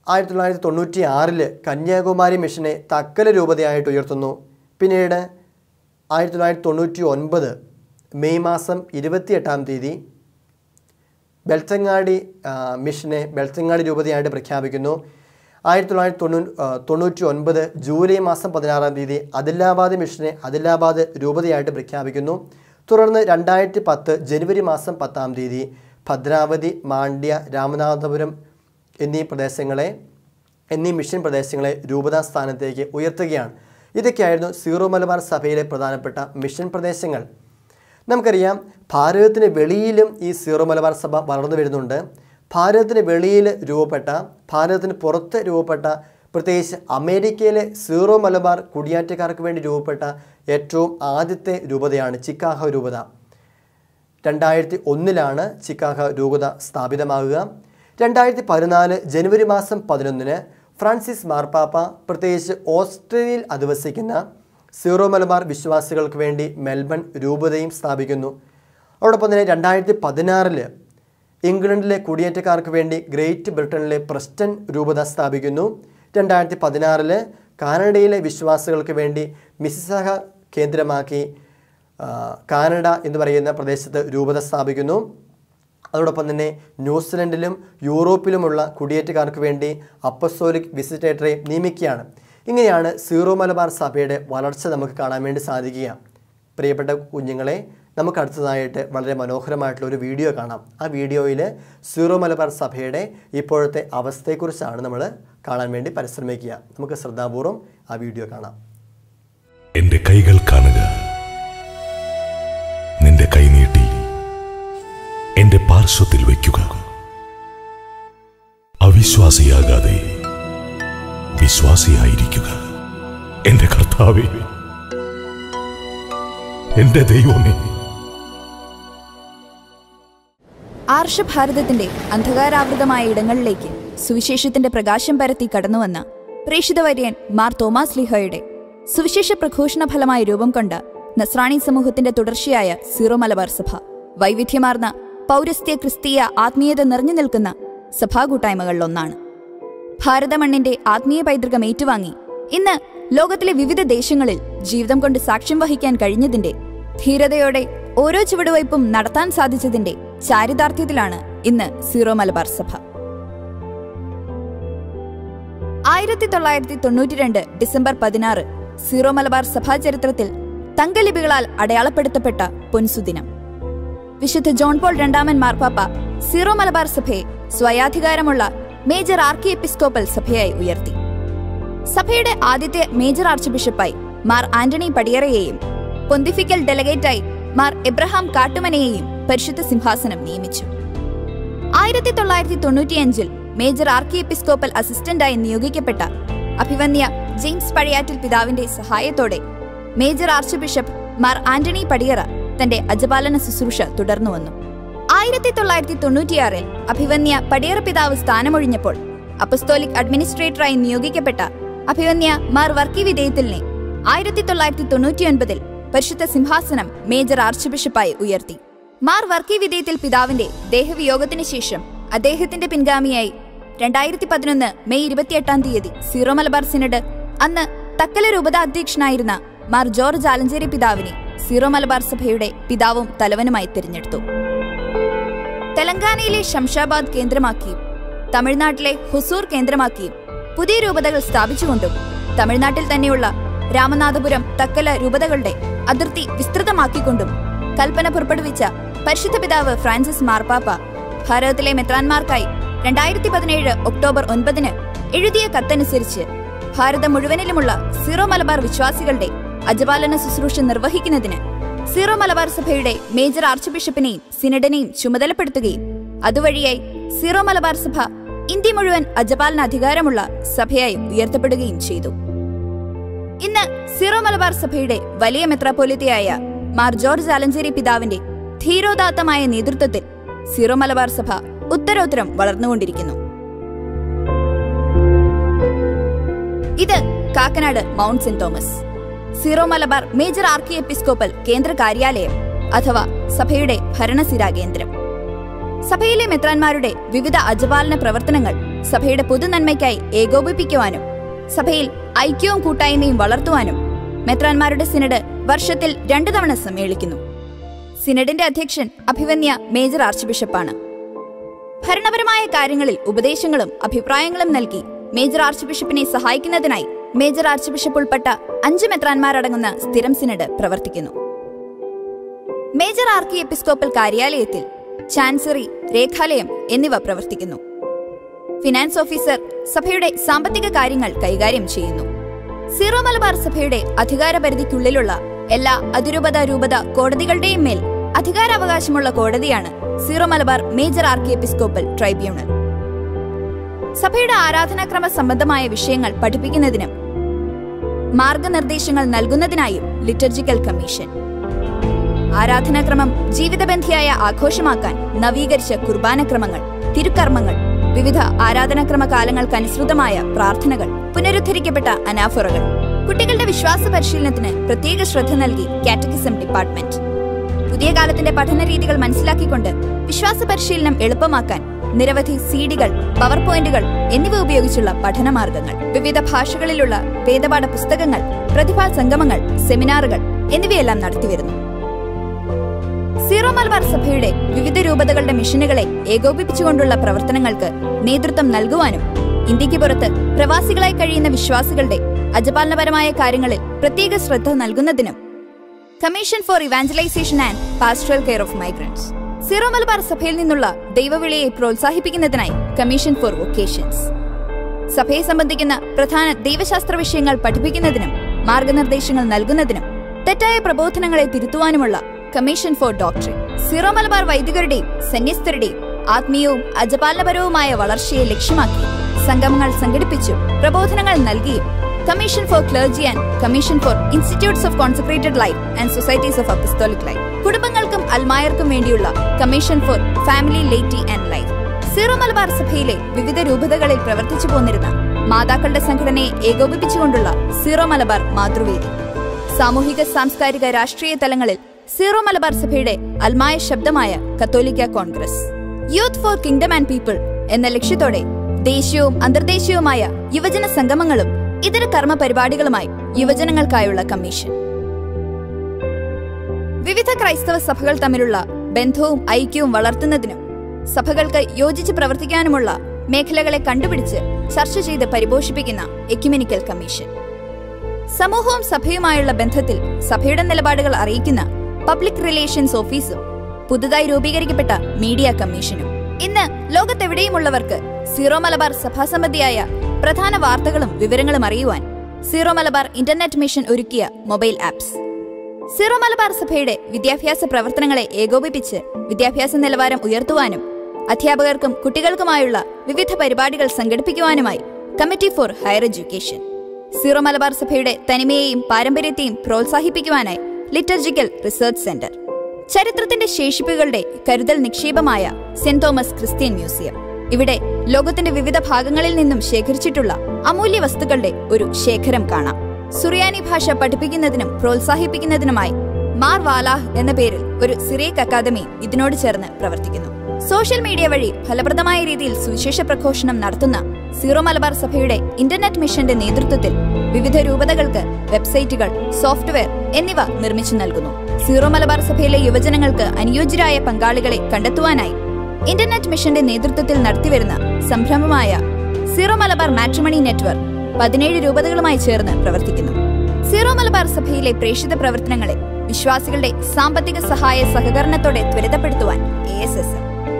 ആയിരത്തി തൊള്ളായിരത്തി തൊണ്ണൂറ്റി ആറില് കന്യാകുമാരി മിഷനെ തക്കല രൂപതയായിട്ട് ഉയർത്തുന്നു പിന്നീട് ആയിരത്തി തൊള്ളായിരത്തി തൊണ്ണൂറ്റി ഒൻപത് മെയ് മാസം ഇരുപത്തിയെട്ടാം തീയതി ബെൽത്തങ്ങാടി ആ, മിഷനെ ബെൽത്തങ്ങാടി രൂപതയായിട്ട് പ്രഖ്യാപിക്കുന്നു ആയിരത്തി തൊള്ളായിരത്തി തൊണ്ണൂ ആ, തൊണ്ണൂറ്റി ഒൻപത് ജൂലൈ മാസം പതിനാറാം തീയതി ആദിലാബാദ് മിഷനെ ആദിലാബാദ് രൂപതയായിട്ട് പ്രഖ്യാപിക്കുന്നു തുടർന്ന് രണ്ടായിരത്തി പത്ത് ജനുവരി മാസം പത്താം തീയതി ഭദ്രാവതി മാണ്ഡ്യ രാമനാഥപുരം എന്നീ പ്രദേശങ്ങളെ എന്നീ മിഷൻ പ്രദേശങ്ങളെ രൂപതാ സ്ഥാനത്തേക്ക് ഉയർത്തുകയാണ് ഇതൊക്കെയായിരുന്നു സീറോ മലബാർ സഭയിലെ പ്രധാനപ്പെട്ട മിഷൻ പ്രദേശങ്ങൾ നമുക്കറിയാം ഭാരതത്തിന് വെളിയിലും ഈ സീറോ മലബാർ സഭ വളർന്നു വരുന്നുണ്ട് ഭാരതത്തിന് വെളിയിൽ രൂപപ്പെട്ട ഭാരതത്തിന് പുറത്ത് രൂപപ്പെട്ട പ്രത്യേകിച്ച് അമേരിക്കയിലെ സീറോ മലബാർ കുടിയാറ്റക്കാർക്ക് വേണ്ടി രൂപപ്പെട്ട ഏറ്റവും ആദ്യത്തെ രൂപതയാണ് ചിക്കാഗോ രൂപത രണ്ടായിരത്തി ഒന്നിലാണ് ചിക്കാഗോ രൂപത സ്ഥാപിതമാകുക രണ്ടായിരത്തി പതിനാല് ജനുവരി മാസം പതിനൊന്നിന് ഫ്രാൻസിസ് മാർപ്പാപ്പ പ്രത്യേകിച്ച് ഓസ്ട്രേലിയയിൽ അധിവസിക്കുന്ന സീറോ മലബാർ വിശ്വാസികൾക്ക് വേണ്ടി മെൽബൺ രൂപതയും സ്ഥാപിക്കുന്നു അതോടൊപ്പം തന്നെ രണ്ടായിരത്തി പതിനാറില് ഇംഗ്ലണ്ടിലെ കുടിയേറ്റക്കാർക്ക് വേണ്ടി ഗ്രേറ്റ് ബ്രിട്ടനിലെ പ്രസ്റ്റൺ രൂപത സ്ഥാപിക്കുന്നു രണ്ടായിരത്തി പതിനാറില് കാനഡയിലെ വിശ്വാസികൾക്ക് വേണ്ടി മിസിസാഗ കേന്ദ്രമാക്കി ആ, കാനഡ എന്ന് പറയുന്ന പ്രദേശത്ത് രൂപത സ്ഥാപിക്കുന്നു അതോടൊപ്പം തന്നെ ന്യൂസിലൻഡിലും യൂറോപ്പിലുമുള്ള കുടിയേറ്റക്കാർക്ക് വേണ്ടി അപ്പസോലിക് വിസിറ്റേറ്ററെ നിയമിക്കുകയാണ് ഇങ്ങനെയാണ് സീറോ മലബാർ സഭയുടെ വളർച്ച നമുക്ക് കാണാൻ വേണ്ടി സാധിക്കുക പ്രിയപ്പെട്ട കുഞ്ഞുങ്ങളെ നമുക്ക് അടുത്തതായിട്ട് വളരെ മനോഹരമായിട്ടുള്ള ഒരു വീഡിയോ കാണാം ആ വീഡിയോയിൽ സീറോ മലബാർ സഭയുടെ ഇപ്പോഴത്തെ അവസ്ഥയെക്കുറിച്ചാണ് നമ്മൾ കാണാൻ വേണ്ടി പരിശ്രമിക്കുക നമുക്ക് ശ്രദ്ധാപൂർവം ആ വീഡിയോ കാണാം
എന്റെ കൈകൾ കാണുക നിന്റെ കൈ നീട്ടി എന്റെ പാർശ്വത്തിൽ വയ്ക്കുക അവിശ്വാസിയാകാതെ വിശ്വാസിയായിരിക്കുക എന്റെ കർത്താവേ എന്റെ ദൈവമേ
ആർഷഭാരതത്തിന്റെ അന്ധകാരാവൃതമായ ഇടങ്ങളിലേക്ക് സുവിശേഷത്തിന്റെ പ്രകാശം പരത്തി കടന്നുവന്ന പ്രേഷിതവര്യൻ മാർ തോമാസ് ലിഹയുടെ സുവിശേഷ പ്രഘോഷണ ഫലമായി രൂപം കൊണ്ട നസ്രാണി സമൂഹത്തിന്റെ തുടർച്ചയായ സീറോ മലബാർ സഭ വൈവിധ്യമാർന്ന പൗരസ്ത്യ ക്രിസ്തീയ ആത്മീയത നിറഞ്ഞു നിൽക്കുന്ന സഭാകൂട്ടായ്മകളിലൊന്നാണ് ഭാരതമണ്ണിന്റെ ആത്മീയ പൈതൃകം ഏറ്റുവാങ്ങി ഇന്ന് ലോകത്തിലെ വിവിധ ദേശങ്ങളിൽ ജീവിതം കൊണ്ട് സാക്ഷ്യം വഹിക്കാൻ കഴിഞ്ഞതിന്റെ ധീരതയോടെ ഓരോ ചുവടുവയ്പും നടത്താൻ സാധിച്ചതിന്റെ ചാരിതാർത്ഥ്യത്തിലാണ് ഇന്ന് സീറോ മലബാർ സഭ ആയിരത്തി തൊള്ളായിരത്തി തൊണ്ണൂറ്റിരണ്ട് ഡിസംബർ പതിനാറ് സീറോ മലബാർ സഭാ ചരിത്രത്തിൽ തങ്കലിപികളാൽ അടയാളപ്പെടുത്തപ്പെട്ട പൊൻസുദിനം വിശുദ്ധ ജോൺ പോൾ രണ്ടാമൻ മാർപ്പാപ്പ സീറോ മലബാർ സഭയെ സ്വയാധികാരമുള്ള മേജർ ആർക്കി എപ്പിസ്കോപ്പൽ സഭയായി ഉയർത്തി സഭയുടെ ആദ്യത്തെ മേജർ ആർച്ച് ബിഷപ്പായി മാർ ആന്റണി പടിയറയെയും പൊന്തിഫിക്കൽ ഡെലഗേറ്റായി മാർ എബ്രഹാം കാട്ടുമനയെയും പരിശുദ്ധ സിംഹാസനം നിയമിച്ചു ആയിരത്തി തൊള്ളായിരത്തി തൊണ്ണൂറ്റിയഞ്ചിൽ മേജർ ആർക്കി എപ്പിസ്കോപ്പൽ അസിസ്റ്റന്റായി നിയോഗിക്കപ്പെട്ട അഭിവന്യ ജെയിംസ് പഴയാറ്റിൽ പിതാവിന്റെ സഹായത്തോടെ major archbishop Mar Antony Padiyara തന്റെ അജപാലന ശുശ്രൂഷ തുടർന്നു വന്നു ആയിരത്തി തൊള്ളായിരത്തി തൊണ്ണൂറ്റിയാറിൽ അഭിവന്യ പടിയറ പിതാവ് സ്ഥാനമൊഴിഞ്ഞപ്പോൾ അപ്പസ്തോലിക് അഡ്മിനിസ്ട്രേറ്ററായി നിയോഗിക്കപ്പെട്ട അഭിവന്യ മാർ വർക്കി വിധേയത്തിലിനെ ആയിരത്തി തൊള്ളായിരത്തി തൊണ്ണൂറ്റിയൊൻപതിൽ പരിശുദ്ധ സിംഹാസനം മേജർ ആർച്ച് ബിഷപ്പായി ഉയർത്തി മാർ വർക്കി വിധേയത്തിൽ പിതാവിന്റെ ദേഹവിയോഗത്തിന് ശേഷം അദ്ദേഹത്തിന്റെ പിൻഗാമിയായി രണ്ടായിരത്തി പതിനൊന്ന് മെയ് ഇരുപത്തിയെട്ടാം തീയതി സീറോ മലബാർ സിനഡ് അന്ന് തക്കല രൂപത അധ്യക്ഷനായിരുന്ന മാർ ജോർജ് ആലഞ്ചേരി പിതാവിനെ സീറോ മലബാർ സഭയുടെ പിതാവും തലവനുമായി തിരഞ്ഞെടുത്തു തെലങ്കാനയിലെ ശംഷാബാദ് കേന്ദ്രമാക്കിയും തമിഴ്നാട്ടിലെ ഹുസൂർ കേന്ദ്രമാക്കിയും പുതിയ രൂപതകൾ സ്ഥാപിച്ചുകൊണ്ടും തമിഴ്നാട്ടിൽ തന്നെയുള്ള രാമനാഥപുരം തക്കല രൂപതകളുടെ അതിർത്തി വിസ്തൃതമാക്കിക്കൊണ്ടും കൽപ്പന പുറപ്പെടുവിച്ച പരിശുദ്ധ പിതാവ് ഫ്രാൻസിസ് മാർപ്പാപ്പ ഭാരതത്തിലെ മെത്രാൻമാർക്കായി രണ്ടായിരത്തി പതിനേഴ് ഒക്ടോബർ ഒൻപതിന് എഴുതിയ കത്തനുസരിച്ച് ഭാരതം മുഴുവനിലുമുള്ള സീറോ മലബാർ വിശ്വാസികളുടെ അജപാലന ശുശ്രൂഷ നിർവഹിക്കുന്നതിന് സീറോ മലബാർ സഭയുടെ മേജർ ആർച്ച് ബിഷപ്പിനെയും സിനഡിനെയും ചുമതലപ്പെടുത്തുകയും അതുവഴിയായി സീറോ മലബാർ സഭ ഇന്ത്യ മുഴുവൻ അജപാലന അധികാരമുള്ള സഭയായി ഉയർത്തപ്പെടുകയും ചെയ്തു ഇന്ന് സീറോ മലബാർ സഭയുടെ വലിയ മെത്രാപ്പോലിത്തയായ മാർ ജോർജ് ആലഞ്ചേരി പിതാവിന്റെ ധീരോദാത്തമായ നേതൃത്വത്തിൽ സീറോ മലബാർ സഭ ഉത്തരോത്തരം വളർന്നുകൊണ്ടിരിക്കുന്നു ഇത് Kakkanad Mount Saint Thomas Syro Malabar major archiepiscopal കേന്ദ്ര കാര്യാലയം അഥവാ സഭയുടെ ഭരണസിരാ കേന്ദ്രം സഭയിലെ മെത്രാന്മാരുടെ വിവിധ അജപാലന പ്രവർത്തനങ്ങൾ സഭയുടെ പൊതുനന്മയ്ക്കായി ഏകോപിപ്പിക്കുവാനും സഭയിൽ ഐക്യവും കൂട്ടായ്മയും വളർത്തുവാനും മെത്രാന്മാരുടെ സിനഡ് വർഷത്തിൽ രണ്ടു തവണ സമ്മേളിക്കുന്നു സിനഡിന്റെ അധ്യക്ഷൻ അഭിവന്യ മേജർ ആർച്ച് ബിഷപ്പാണ് ഭരണപരമായ കാര്യങ്ങളിൽ ഉപദേശങ്ങളും അഭിപ്രായങ്ങളും നൽകി മേജർ ആർച്ച് ബിഷപ്പിനെ സഹായിക്കുന്നതിനായി മേജർ ആർച്ച് ബിഷപ്പ് ഉൾപ്പെട്ട അഞ്ച് മെത്രാന്മാരടങ്ങുന്ന സ്ഥിരം സിനഡ് പ്രവർത്തിക്കുന്നു മേജർ ആർക്കി എപ്പിസ്കോപ്പൽ കാര്യാലയത്തിൽ ചാൻസറി രേഖാലയം എന്നിവ പ്രവർത്തിക്കുന്നു ഫിനാൻസ് ഓഫീസർ സഭയുടെ സാമ്പത്തിക കാര്യങ്ങൾ കൈകാര്യം ചെയ്യുന്നു സീറോ മലബാർ സഭയുടെ അധികാരപരിധിക്കുള്ളിലുള്ള എല്ലാ അതിരൂപത രൂപത കോടതികളുടെയും മേൽ അധികാരാവകാശമുള്ള കോടതിയാണ് Syro Malabar major archiepiscopal tribunal സഭയുടെ ആരാധനാക്രമ സംബന്ധമായ വിഷയങ്ങൾ പഠിപ്പിക്കുന്നതിനും മാർഗനിർദ്ദേശങ്ങൾ നൽകുന്നതിനായും ലിറ്റർജിക്കൽ കമ്മീഷൻ ആരാധനാക്രമം ജീവിതബന്ധിയായ ആഘോഷമാക്കാൻ നവീകരിച്ച കുർബാനക്രമങ്ങൾ തിരുക്കർമ്മങ്ങൾ വിവിധ ആരാധനാക്രമ കാലങ്ങൾക്കനുസൃതമായ പ്രാർത്ഥനകൾ പുനരുദ്ധരിക്കപ്പെട്ട അനാഫുറകൾ കുട്ടികളുടെ വിശ്വാസ പരിശീലനത്തിന് പ്രത്യേക ശ്രദ്ധ നൽകി കാറ്റഗിസം ഡിപ്പാർട്ട്മെന്റ് പുതിയ കാലത്തിന്റെ പഠന രീതികൾ മനസ്സിലാക്കിക്കൊണ്ട് വിശ്വാസ പരിശീലനം എളുപ്പമാക്കാൻ നിരവധി സീഡികൾ പവർ പോയിന്റുകൾ എന്നിവ ഉപയോഗിച്ചുള്ള പഠനമാർഗങ്ങൾ വിവിധ ഭാഷകളിലുള്ള വേദപാഠ പുസ്തകങ്ങൾ പ്രതിഭാ സംഗമങ്ങൾ സെമിനാറുകൾ എന്നിവയെല്ലാം നടത്തിവരുന്നു സീറോ മലബാർ സഭയുടെ വിവിധ രൂപതകളുടെ മിഷനുകളെ ഏകോപിപ്പിച്ചുകൊണ്ടുള്ള പ്രവർത്തനങ്ങൾക്ക് നേതൃത്വം നൽകുവാനും ഇന്ത്യക്ക് പുറത്ത് പ്രവാസികളായി കഴിയുന്ന വിശ്വാസികളുടെ അജപാലനപരമായ കാര്യങ്ങളിൽ പ്രത്യേക ശ്രദ്ധ നൽകുന്നതിനും commission for evangelisation and pastoral care of migrants Syro Malabar സഭയിൽ നിന്നുള്ള ദൈവവിളിയെ പ്രോത്സാഹിപ്പിക്കുന്നതിനായി കമ്മീഷൻ ഫോർ വൊക്കേഷൻസ് സഭയെ സംബന്ധിക്കുന്ന പ്രധാന ദൈവശാസ്ത്ര വിഷയങ്ങൾ പഠിപ്പിക്കുന്നതിനും മാർഗനിർദ്ദേശങ്ങൾ നൽകുന്നതിനും തെറ്റായ പ്രബോധനങ്ങളെ തിരുത്തുവാനുമുള്ള commission for doctrine Syro Malabar വൈദികരുടെയും സന്യസ്തരുടെയും ആത്മീയവും അജപാലനപരവുമായ വളർച്ചയെ ലക്ഷ്യമാക്കി സംഗമങ്ങൾ സംഘടിപ്പിച്ചു പ്രബോധനങ്ങൾ നൽകിയും commission for clergy and commission for institutes of consecrated life and societies of apostolic life കുടുംബങ്ങൾക്കും അൽമായർക്കും വേണ്ടിയുള്ള commission for family laity and life Syro Malabar സഭയിലെ വിവിധ രൂപതകളിൽ പ്രവർത്തിച്ചു പോന്നിരുന്ന മാതാക്കളുടെ സംഘടനയെ ഏകോപിപ്പിച്ചുകൊണ്ടുള്ള സീറോ മലബാർ മാതൃവേദി സാമൂഹിക സാംസ്കാരിക രാഷ്ട്രീയ തലങ്ങളിൽ സീറോ മലബാർ സഭയുടെ അൽമായ ശബ്ദമായ കത്തോലിക്ക congress youth for kingdom and people എന്ന ലക്ഷ്യത്തോടെ ദേശീയവും അന്തർദേശീയവുമായ യുവജന സംഗമങ്ങളും ഇതര കർമ്മ പരിപാടികളുമായി യുവജനങ്ങൾക്കായുള്ള കമ്മീഷൻ വിവിധ ക്രൈസ്തവ സഭകൾ തമ്മിലുള്ള ബന്ധവും ഐക്യവും വളർത്തുന്നതിനും സഭകൾക്ക് യോജിച്ച് പ്രവർത്തിക്കാനുമുള്ള മേഖലകളെ കണ്ടുപിടിച്ച് ചർച്ച ചെയ്ത് പരിപോഷിപ്പിക്കുന്ന എക്യുമെനിക്കൽ കമ്മീഷൻ സമൂഹവും സഭയുമായുള്ള ബന്ധത്തിൽ സഭയുടെ നിലപാടുകൾ അറിയിക്കുന്ന പബ്ലിക് റിലേഷൻസ് ഓഫീസും പുതുതായി രൂപീകരിക്കപ്പെട്ട മീഡിയ കമ്മീഷനും ഇന്ന് ലോകത്തെവിടെയുമുള്ളവർക്ക് സീറോ മലബാർ സഭാസംബന്ധിയായ പ്രധാന വാർത്തകളും വിവരങ്ങളും അറിയുവാൻ സീറോ മലബാർ ഇന്റർനെറ്റ് മിഷൻ ഒരുക്കിയ മൊബൈൽ ആപ്സ് സീറോ മലബാർ സഭയുടെ വിദ്യാഭ്യാസ പ്രവർത്തനങ്ങളെ ഏകോപിപ്പിച്ച് വിദ്യാഭ്യാസ നിലവാരം ഉയർത്തുവാനും അധ്യാപകർക്കും കുട്ടികൾക്കുമായുള്ള വിവിധ പരിപാടികൾ സംഘടിപ്പിക്കുവാനുമായി committee for higher education Syro Malabar സഭയുടെ തനിമയെയും പാരമ്പര്യത്തെയും പ്രോത്സാഹിപ്പിക്കുവാനായി ലിറ്റർജിക്കൽ റിസർച്ച് സെന്റർ ചരിത്രത്തിന്റെ ശേഷിപ്പുകളുടെ കരുതൽ നിക്ഷേപമായ സെന്റ് തോമസ് ക്രിസ്ത്യൻ മ്യൂസിയം ഇവിടെ ലോകത്തിന്റെ വിവിധ ഭാഗങ്ങളിൽ നിന്നും ശേഖരിച്ചിട്ടുള്ള അമൂല്യ വസ്തുക്കളുടെ ഒരു ശേഖരം കാണാം സുറിയാനി ഭാഷ പഠിപ്പിക്കുന്നതിനും പ്രോത്സാഹിപ്പിക്കുന്നതിനുമായി മാർ വാലാഹ് എന്ന പേരിൽ ഒരു സിറേക്ക് അക്കാദമി ഇതിനോട് ചേർന്ന് പ്രവർത്തിക്കുന്നു സോഷ്യൽ മീഡിയ വഴി ഫലപ്രദമായ രീതിയിൽ സുവിശേഷ പ്രഘോഷണം നടത്തുന്ന സീറോ മലബാർ സഭയുടെ ഇന്റർനെറ്റ് മിഷന്റെ നേതൃത്വത്തിൽ വിവിധ രൂപതകൾക്ക് വെബ്സൈറ്റുകൾ സോഫ്റ്റ്വെയർ എന്നിവ നിർമ്മിച്ചു നൽകുന്നു സീറോ മലബാർ സഭയിലെ യുവജനങ്ങൾക്ക് അനുയോജ്യരായ പങ്കാളികളെ കണ്ടെത്തുവാനായി ഇന്റർനെറ്റ് മിഷന്റെ നേതൃത്വത്തിൽ നടത്തിവരുന്ന സംരംഭമായ സീറോ മലബാർ മാട്രിമണി നെറ്റ്വർക്ക് പതിനേഴ് രൂപതകളുമായി ചേർന്ന് പ്രവർത്തിക്കുന്നു സീറോ മലബാർ സഭയിലെ പ്രേക്ഷിത പ്രവർത്തനങ്ങളെ വിശ്വാസികളുടെ സാമ്പത്തിക സഹായ സഹകരണത്തോടെ ത്വരിതപ്പെടുത്തുവാൻ A S S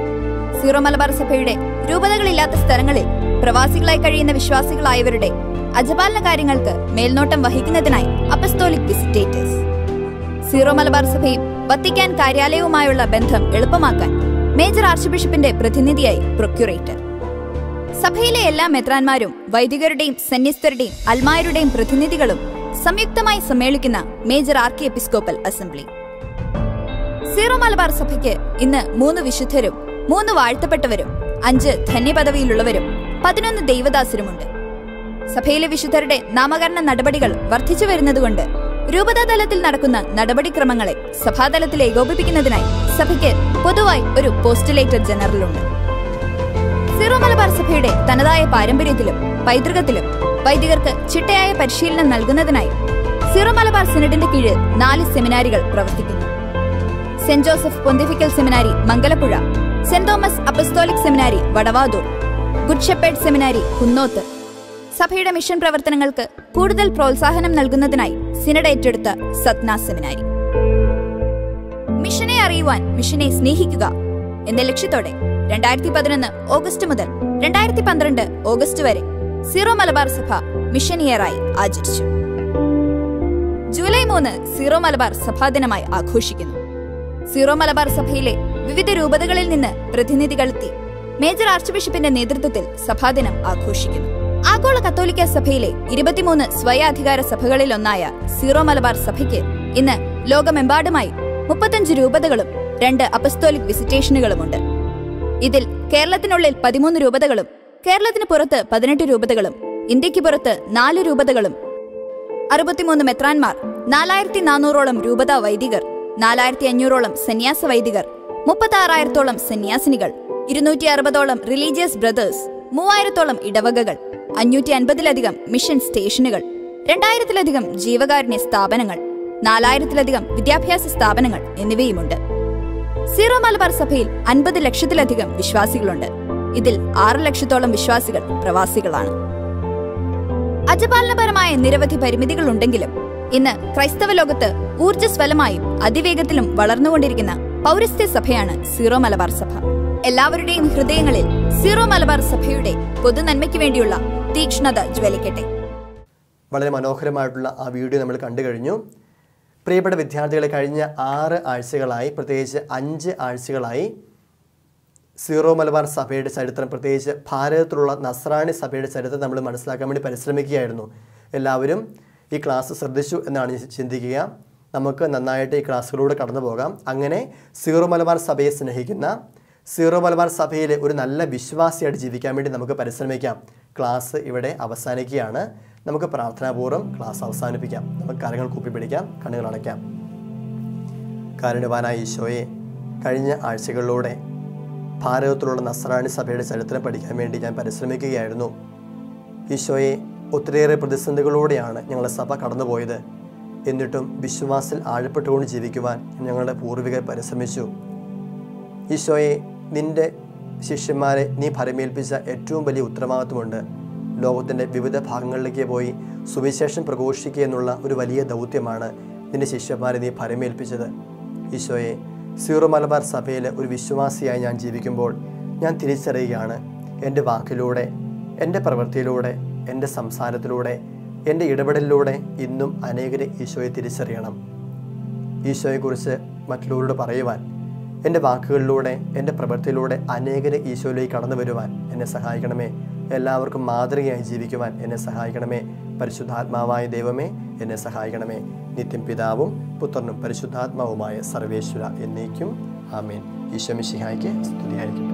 Syro Malabar സഭയുടെ രൂപതകളില്ലാത്ത സ്ഥലങ്ങളിൽ പ്രവാസികളായി കഴിയുന്ന വിശ്വാസികളായവരുടെ അജപാലന കാര്യങ്ങൾക്ക് മേൽനോട്ടം വഹിക്കുന്നതിനായി അപ്പസ്തോലിക് വിസിറ്റേറ്റേഴ്സ് സീറോ മലബാർ സഭയും വത്തിക്കാൻ കാര്യാലയവുമായുള്ള ബന്ധം എളുപ്പമാക്കാൻ മേജർ ആർച്ച് ബിഷപ്പിന്റെ പ്രതിനിധിയായി പ്രൊക്യുറേറ്റർ സഭയിലെ എല്ലാ മെത്രാന്മാരും വൈദികരുടെയും സന്യസ്തരുടെയും അൽമായരുടെയും പ്രതിനിധികളും സംയുക്തമായി സമ്മേളിക്കുന്ന major archiepiscopal assembly Syro Malabar സഭയ്ക്ക് ഇന്ന് മൂന്ന് വിശുദ്ധരും മൂന്ന് വാഴ്ത്തപ്പെട്ടവരും അഞ്ച് ധന്യപദവിയിലുള്ളവരും പതിനൊന്ന് ദൈവദാസരുമുണ്ട് സഭയിലെ വിശുദ്ധരുടെ നാമകരണ നടപടികൾ വർദ്ധിച്ചു വരുന്നതുകൊണ്ട് രൂപതാതലത്തിൽ നടക്കുന്ന നടപടിക്രമങ്ങളെ സഭാതലത്തിൽ ഏകോപിപ്പിക്കുന്നതിനായി സഭയ്ക്ക് പൊതുവായി ഒരു പോസ്റ്റുലേറ്റർ ജനറലുണ്ട് സിറോ മലബാർ സഭയുടെ തനതായ പാരമ്പര്യത്തിലും പൈതൃകത്തിലും വൈദികർക്ക് ചിട്ടയായ പരിശീലനം നൽകുന്നതിനായി സിറോ മലബാർ സിനഡിന്റെ കീഴിൽ നാല് സെമിനാരികൾ പ്രവർത്തിക്കുന്നു Saint Joseph pontifical seminary Mangalapuzha Saint Thomas apostolic seminary Vadavathoor good shepherd seminary Kunnoth സഭയുടെ മിഷൻ പ്രവർത്തനങ്ങൾക്ക് കൂടുതൽ പ്രോത്സാഹനം നൽകുന്നതിനായി സിനഡ് ഏറ്റെടുത്ത സത്ന സെമിനാരി മിഷനെ അറിയുവാൻ മിഷനെ സ്നേഹിക്കുക എന്ന ലക്ഷ്യത്തോടെ രണ്ടായിരത്തി പതിനൊന്ന് ഓഗസ്റ്റ് മുതൽ രണ്ടായിരത്തി പന്ത്രണ്ട് ഓഗസ്റ്റ് വരെ സീറോ മലബാർ സഭ മിഷൻ ഇയറായി ആചരിച്ചു ജൂലൈ മൂന്ന് സീറോ മലബാർ സഭാദിനമായി ആഘോഷിക്കുന്നു സീറോ മലബാർ സഭയിലെ വിവിധ രൂപതകളിൽ നിന്ന് പ്രതിനിധികളെത്തി മേജർ ആർച്ച് ബിഷപ്പിന്റെ നേതൃത്വത്തിൽ സഭാദിനം ആഘോഷിക്കുന്നു ആഗോള കത്തോലിക്ക സഭയിലെ ഇരുപത്തിമൂന്ന് സ്വയാധികാര സഭകളിലൊന്നായ സീറോ മലബാർ സഭയ്ക്ക് ഇന്ന് ലോകമെമ്പാടുമായി മുപ്പത്തഞ്ച് രൂപതകളും രണ്ട് അപ്പസ്തോലിക് വിസിറ്റേഷനുകളുമുണ്ട് ഇതിൽ കേരളത്തിനുള്ളിൽ പതിമൂന്ന് രൂപതകളും കേരളത്തിന് പുറത്ത് പതിനെട്ട് രൂപതകളും ഇന്ത്യക്ക് പുറത്ത് നാല് രൂപതകളും അറുപത്തിമൂന്ന് മെത്രാൻമാർ നാലായിരത്തി നാനൂറോളം രൂപത വൈദികർ നാലായിരത്തി അഞ്ഞൂറോളം സന്യാസ വൈദികർ മുപ്പത്തി ആറായിരത്തോളം സന്യാസിനികൾ ഇരുന്നൂറ്റി അറുപതോളം റിലീജിയസ് ബ്രദേഴ്സ് മൂവായിരത്തോളം ഇടവകകൾ അഞ്ഞൂറ്റി അൻപതിലധികം മിഷൻ സ്റ്റേഷനുകൾ രണ്ടായിരത്തിലധികം ജീവകാരുണ്യ സ്ഥാപനങ്ങൾ നാലായിരത്തിലധികം വിദ്യാഭ്യാസ സ്ഥാപനങ്ങൾ എന്നിവയുമുണ്ട് സീറോ മലബാർ സഭയിൽ അൻപത് ലക്ഷത്തിലധികം വിശ്വാസികളുണ്ട് ഇതിൽ ആറ് ലക്ഷത്തോളം വിശ്വാസികൾ പ്രവാസികളാണ് അജപാലനപരമായ നിരവധി പരിമിതികൾ ഉണ്ടെങ്കിലും ഇന്ന് ക്രൈസ്തവ ലോകത്ത് ഊർജ്ജസ്വലമായും അതിവേഗത്തിലും വളർന്നുകൊണ്ടിരിക്കുന്ന പൗരസ്ത്യ സഭയാണ് സീറോ മലബാർ സഭ എല്ലാവരുടെയും ഹൃദയങ്ങളിൽ സീറോ മലബാർ സഭയുടെ പൊതുനന്മയ്ക്ക് വേണ്ടിയുള്ള തീക്ഷ്ണത ജ്വലിക്കട്ടെ
വളരെ മനോഹരമായിട്ടുള്ള ആ വീഡിയോ നമ്മൾ കണ്ടു കഴിഞ്ഞു പ്രിയപ്പെട്ട വിദ്യാർത്ഥികളെ കഴിഞ്ഞ ആറ് ആഴ്ചകളായി പ്രത്യേകിച്ച് അഞ്ച് ആഴ്ചകളായി സീറോ മലബാർ സഭയുടെ ചരിത്രം പ്രത്യേകിച്ച് ഭാരതത്തിലുള്ള നസ്രാണി സഭയുടെ ചരിത്രം നമ്മൾ മനസ്സിലാക്കാൻ വേണ്ടി പരിശ്രമിക്കുകയായിരുന്നു എല്ലാവരും ഈ ക്ലാസ് ശ്രദ്ധിച്ചു എന്നാണ് ഞാൻ ചിന്തിക്കുക നമുക്ക് നന്നായിട്ട് ഈ ക്ലാസ്സുകളിലൂടെ കടന്നു പോകാം അങ്ങനെ സീറോ മലബാർ സഭയെ സ്നേഹിക്കുന്ന സീറോ മലബാർ സഭയിലെ ഒരു നല്ല വിശ്വാസിയായിട്ട് ജീവിക്കാൻ വേണ്ടി നമുക്ക് പരിശ്രമിക്കാം ക്ലാസ് ഇവിടെ അവസാനിക്കുകയാണ് നമുക്ക് പ്രാർത്ഥനാപൂർവ്വം ക്ലാസ് അവസാനിപ്പിക്കാം നമുക്ക് കാര്യങ്ങൾ കൂപ്പിപ്പിടിക്കാം കണ്ണുകൾ അടയ്ക്കാം കാരുണ്യവാനായ ഈശോയെ കഴിഞ്ഞ ആഴ്ചകളിലൂടെ ഭാരതത്തിലുള്ള നസ്രാണി സഭയുടെ ചരിത്രം പഠിക്കാൻ വേണ്ടി ഞാൻ പരിശ്രമിക്കുകയായിരുന്നു ഈശോയെ ഒത്തിരിയേറെ പ്രതിസന്ധികളോടെയാണ് ഞങ്ങളുടെ സഭ കടന്നുപോയത് എന്നിട്ടും വിശ്വാസിൽ ആഴപ്പെട്ടുകൊണ്ട് ജീവിക്കുവാൻ ഞങ്ങളുടെ പൂർവികർ പരിശ്രമിച്ചു ഈശോയെ നിന്റെ ശിഷ്യന്മാരെ നീ ഭരമേൽപ്പിച്ച ഏറ്റവും വലിയ ഉത്തരവാദിത്വമുണ്ട് ലോകത്തിൻ്റെ വിവിധ ഭാഗങ്ങളിലേക്ക് പോയി സുവിശേഷം പ്രഘോഷിക്കുക എന്നുള്ള ഒരു വലിയ ദൗത്യമാണ് നിന്റെ ശിഷ്യന്മാരെ നീ ഭരമേൽപ്പിച്ചത് ഈശോയെ സീറോ മലബാർ സഭയിൽ ഒരു വിശ്വാസിയായി ഞാൻ ജീവിക്കുമ്പോൾ ഞാൻ തിരിച്ചറിയുകയാണ് എൻ്റെ വാക്കിലൂടെ എൻ്റെ പ്രവൃത്തിയിലൂടെ എൻ്റെ സംസാരത്തിലൂടെ എൻ്റെ ഇടപെടലിലൂടെ ഇന്നും അനേകരെ ഈശോയെ തിരിച്ചറിയണം ഈശോയെക്കുറിച്ച് മറ്റുള്ളവരോട് പറയുവാൻ എൻ്റെ വാക്കുകളിലൂടെ എൻ്റെ പ്രവൃത്തിയിലൂടെ അനേകരെ ഈശോയിലേക്ക് കടന്നു വരുവാൻ എന്നെ സഹായിക്കണമേ എല്ലാവർക്കും മാതൃകയായി ജീവിക്കുവാൻ എന്നെ സഹായിക്കണമേ പരിശുദ്ധാത്മാവായ ദൈവമേ എന്നെ സഹായിക്കണമേ നിത്യം പിതാവും പുത്രനും പരിശുദ്ധാത്മാവുമായ സർവേശ്വര എന്നേക്കും ആമേൻ ഈശോ മിശിഹായ്ക്ക് സ്തുതിയായിരിക്കട്ടെ